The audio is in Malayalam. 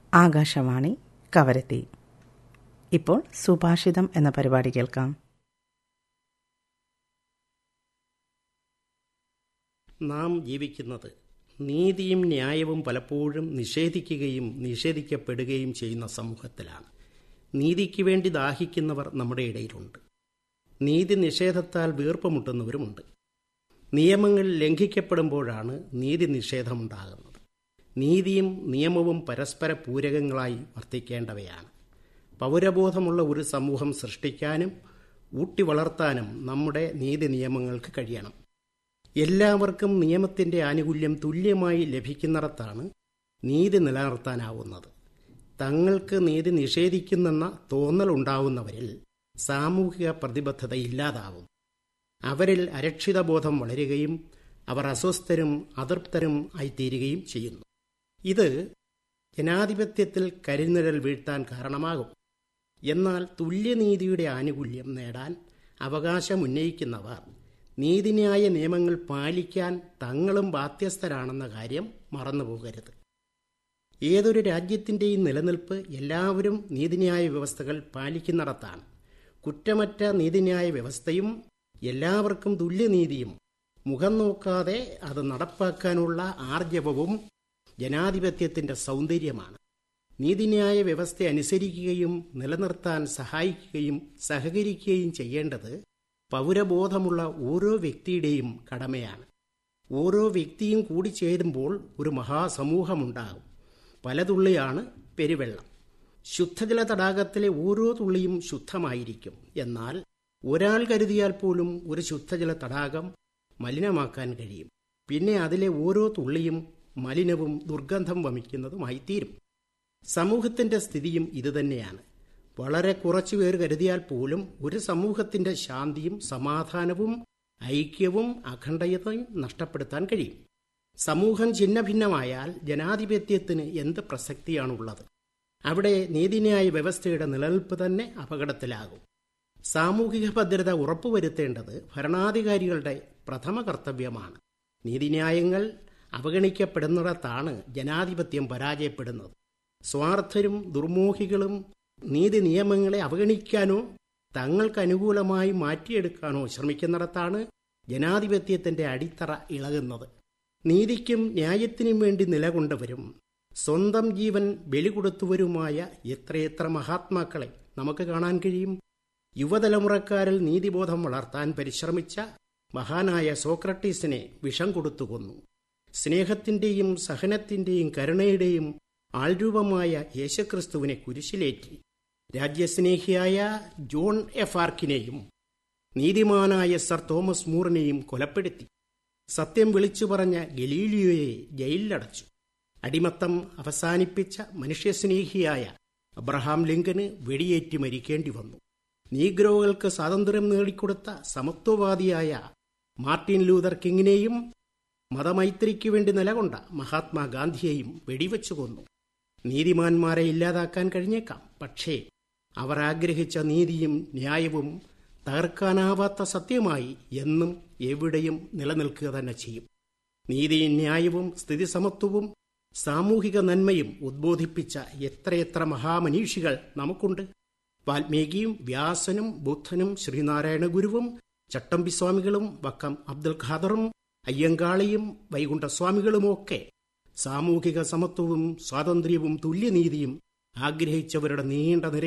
ആകാശവാണി കവരത്തി ഇപ്പോൾ സുഭാഷിതം എന്ന പരിപാടി കേൾക്കാം നാം ജീവിക്കുന്നത് നീതിയും ന്യായവും പലപ്പോഴും നിഷേധിക്കുകയും നിഷേധിക്കപ്പെടുകയും ചെയ്യുന്ന സമൂഹത്തിലാണ് നീതിക്ക് വേണ്ടി ദാഹിക്കുന്നവർ നമ്മുടെ ഇടയിലുണ്ട് നീതി നിഷേധത്താൽ വീർപ്പുമുട്ടുന്നവരുമുണ്ട് നിയമങ്ങൾ ലംഘിക്കപ്പെടുമ്പോഴാണ് നീതി നിഷേധമുണ്ടാകുന്നത് നീതിയും നിയമവും പരസ്പര പൂരകങ്ങളായി വർത്തിക്കേണ്ടവയാണ് പൗരബോധമുള്ള ഒരു സമൂഹം സൃഷ്ടിക്കാനും ഊട്ടി വളർത്താനും നമ്മുടെ നീതി നിയമങ്ങൾക്ക് കഴിയണം എല്ലാവർക്കും നിയമത്തിന്റെ ആനുകൂല്യം തുല്യമായി ലഭിക്കുന്നിടത്താണ് നീതി നിലനിർത്താനാവുന്നത് തങ്ങൾക്ക് നീതി നിഷേധിക്കുന്നെന്ന തോന്നലുണ്ടാവുന്നവരിൽ സാമൂഹിക പ്രതിബദ്ധത ഇല്ലാതാവും അവരിൽ അരക്ഷിതബോധം വളരുകയും അവർ അസ്വസ്ഥരും അതൃപ്തരും ആയിത്തീരുകയും ചെയ്യുന്നു ഇത് ജനാധിപത്യത്തിൽ കരിനിഴൽ വീഴ്ത്താൻ കാരണമാകും എന്നാൽ തുല്യനീതിയുടെ ആനുകൂല്യം നേടാൻ അവകാശമുന്നയിക്കുന്നവർ നീതിന്യായ നിയമങ്ങൾ പാലിക്കാൻ തങ്ങളും ബാധ്യസ്ഥരാണെന്ന കാര്യം മറന്നുപോകരുത് ഏതൊരു രാജ്യത്തിൻ്റെയും നിലനിൽപ്പ് എല്ലാവരും നീതിന്യായ വ്യവസ്ഥകൾ പാലിക്കുന്നിടത്താണ് കുറ്റമറ്റ നീതിന്യായ വ്യവസ്ഥയും എല്ലാവർക്കും തുല്യനീതിയും മുഖം നോക്കാതെ അത് നടപ്പാക്കാനുള്ള ആർജവവും ജനാധിപത്യത്തിന്റെ സൗന്ദര്യമാണ് നീതിന്യായ വ്യവസ്ഥ അനുസരിക്കുകയും നിലനിർത്താൻ സഹായിക്കുകയും സഹകരിക്കുകയും ചെയ്യേണ്ടത് പൗരബോധമുള്ള ഓരോ വ്യക്തിയുടെയും കടമയാണ് ഓരോ വ്യക്തിയും കൂടി ചേരുമ്പോൾ ഒരു മഹാസമൂഹമുണ്ടാകും പലതുള്ളിയാണ് പെരുവെള്ളം ശുദ്ധജല തടാകത്തിലെ ഓരോ തുള്ളിയും ശുദ്ധമായിരിക്കും എന്നാൽ ഒരാൾ കരുതിയാൽ പോലും ഒരു ശുദ്ധജല തടാകം മലിനമാക്കാൻ കഴിയും പിന്നെ അതിലെ ഓരോ തുള്ളിയും മലിനവും ദുർഗന്ധം വമിക്കുന്നതുമായി തീരും സമൂഹത്തിന്റെ സ്ഥിതിയും ഇതുതന്നെയാണ് വളരെ കുറച്ചു പേർ കരുതിയാൽ പോലും ഒരു സമൂഹത്തിന്റെ ശാന്തിയും സമാധാനവും ഐക്യവും അഖണ്ഡയതയും നഷ്ടപ്പെടുത്താൻ കഴിയും സമൂഹം ഛിന്നഭിന്നമായാൽ ജനാധിപത്യത്തിന് എന്ത് പ്രസക്തിയാണുള്ളത് അവിടെ നീതിന്യായ വ്യവസ്ഥയുടെ നിലനിൽപ്പ് തന്നെ അപകടത്തിലാകും സാമൂഹിക ഭദ്രത ഉറപ്പുവരുത്തേണ്ടത് ഭരണാധികാരികളുടെ പ്രഥമ കർത്തവ്യമാണ് നീതിന്യായങ്ങൾ അവഗണിക്കപ്പെടുന്നിടത്താണ് ജനാധിപത്യം പരാജയപ്പെടുന്നത് സ്വാർത്ഥരും ദുർമോഹികളും നീതി നിയമങ്ങളെ അവഗണിക്കാനോ തങ്ങൾക്ക് അനുകൂലമായി മാറ്റിയെടുക്കാനോ ശ്രമിക്കുന്നിടത്താണ് ജനാധിപത്യത്തിന്റെ അടിത്തറ ഇളകുന്നത് നീതിക്കും ന്യായത്തിനും വേണ്ടി നിലകൊണ്ടവരും സ്വന്തം ജീവൻ ബലി കൊടുത്തവരുമായ എത്രയെത്ര മഹാത്മാക്കളെ നമുക്ക് കാണാൻ കഴിയും യുവതലമുറക്കാരിൽ നീതിബോധം വളർത്താൻ പരിശ്രമിച്ച മഹാനായ സോക്രട്ടീസിനെ വിഷം കൊടുത്തു കൊന്നു സ്നേഹത്തിന്റെയും സഹനത്തിന്റെയും കരുണയുടെയും ആൾരൂപമായ യേശുക്രിസ്തുവിനെ കുരിശിലേറ്റി രാജ്യസ്നേഹിയായ ജോൺ എഫ് ആർക്കിനെയും നീതിമാനായ സർ തോമസ് മൂറിനെയും കൊലപ്പെടുത്തി സത്യം വിളിച്ചു പറഞ്ഞ ഗലീലിയോയെ ജയിലിലടച്ചു അടിമത്തം അവസാനിപ്പിച്ച മനുഷ്യസ്നേഹിയായ അബ്രഹാം ലിങ്കന് വെടിയേറ്റ് മരിക്കേണ്ടി വന്നു നീഗ്രോകൾക്ക് സ്വാതന്ത്ര്യം നേടിക്കൊടുത്ത സമത്വവാദിയായ മാർട്ടിൻ ലൂതർ കിങ്ങിനെയും മതമൈത്രിക്ക് വേണ്ടി നിലകൊണ്ട മഹാത്മാഗാന്ധിയെയും വെടിവെച്ചു കൊന്നു നീതിമാന്മാരെ ഇല്ലാതാക്കാൻ കഴിഞ്ഞേക്കാം പക്ഷേ അവർ ആഗ്രഹിച്ച നീതിയും ന്യായവും തകർക്കാനാവാത്ത സത്യമായി എന്നും എവിടെയും നിലനിൽക്കുക തന്നെ ചെയ്യും നീതിയും ന്യായവും സ്ഥിതിസമത്വവും സാമൂഹിക നന്മയും ഉദ്ബോധിപ്പിച്ച എത്രയെത്ര മഹാമനീഷികൾ നമുക്കുണ്ട് വാൽമീകിയും വ്യാസനും ബുദ്ധനും ശ്രീനാരായണ ഗുരുവും ചട്ടമ്പിസ്വാമികളും വക്കം അബ്ദുൽ ഖാദറും അയ്യങ്കാളിയും വൈകുണ്ഠസ്വാമികളുമൊക്കെ സാമൂഹിക സമത്വവും സ്വാതന്ത്ര്യവും തുല്യനീതിയും ആഗ്രഹിച്ചവരുടെ നീണ്ട നിര